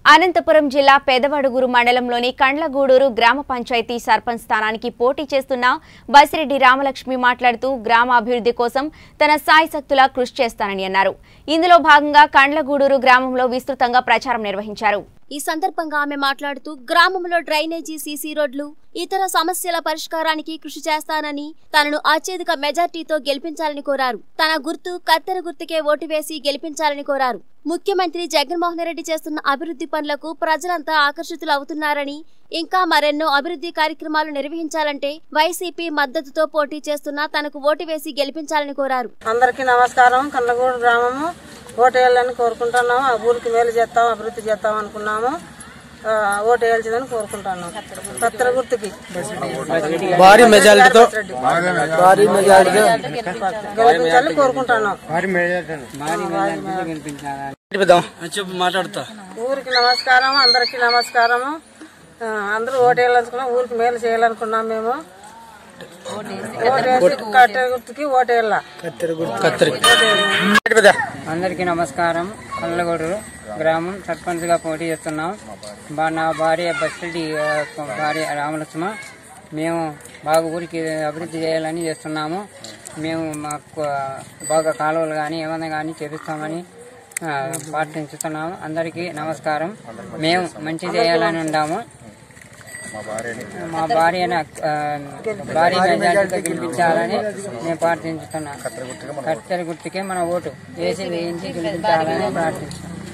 అనంతపురం జిల్లా పెదవడుగురు మండలంలోని కండ్లగూడూరు గ్రామ పంచాయతీ సర్పంచ్ స్థానానికి పోటీ చేస్తున్న బసిరెడ్డి రామలక్ష్మి మాట్లాడుతూ గ్రామ అభివృద్ధి కోసం తన సాయశక్తులా కృషి చేస్తానని అన్నారు ఇందులో భాగంగా కండ్లగూడూరు గ్రామంలో విస్తృతంగా ప్రచారం నిర్వహించారు ఈ సందర్భంగా ఆమె మాట్లాడుతూ గ్రామంలో డ్రైనేజీ సీసీ రోడ్లు ఇతర సమస్యల పరిష్కారానికి కృషి చేస్తానని తనను అత్యధిక మెజార్టీతో గెలిపించాలని కోరారు తన గుర్తు కత్తెర గుర్తుకే ఓటు వేసి గెలిపించాలని కోరారు ముఖ్యమంత్రి జగన్మోహన్ రెడ్డి చేస్తున్న అభివృద్ధి పనులకు ప్రజలంతా ఆకర్షితులు అవుతున్నారని ఇంకా మరెన్నో అభివృద్ధి కార్యక్రమాలు నిర్వహించాలంటే వైసీపీ మద్దతుతో పోటీ చేస్తున్న తనకు ఓటు వేసి గెలిపించాలని కోరారు అందరికీ నమస్కారం కన్నగూడు గ్రామము ఓటు వేయాలని కోరుకుంటున్నాము ఆ ఊరికి మేలు చేస్తాం అభివృద్ధి చేస్తాం అనుకున్నాము ఆ, ఓటు వేయాల్సిందని కోరుకుంటున్నాం కత్తెర గుర్తుకి భారీ మెజారిటీతో భారీ మెజారిటీ గెలిపించాలని కోరుకుంటున్నాం గెలిపిద్దాం చెప్పు మాట్లాడుతా ఊరికి నమస్కారం అందరికీ నమస్కారము ఆ, అందరూ ఓటు వేయాలనుకున్నాం ఊరికి మేలు చేయాలనుకున్నాం మేము ఓటు వేసి కట్టెర గుర్తుకి ఓటు వేయాల కత్తెర అందరికీ నమస్కారం కల్లగూడూరు గ్రామం సర్పంచ్గా పోటీ చేస్తున్నాం బా- నా భార్య బస్రెడ్డి ఆ, భార్య రామలక్ష్మ మేము బాగా ఊరికి అభివృద్ధి చేయాలని చేస్తున్నాము మేము మాకు ఆ, బాగా కాలువలు కానీ ఏమైనా కానీ చేపిస్తామని ఆ, ప్రార్థించుతున్నాము అందరికీ నమస్కారం మేము మంచి చేయాలని ఉన్నాము మా భార్యను ఆ, భారీ మెజార్టీతో గెలిపించాలని మేము ప్రార్థించుతున్నాం కత్తెర గుర్తుకే మన ఓటు వేసి వేయించి గెలిపించాలని ప్రార్థిస్తున్నాం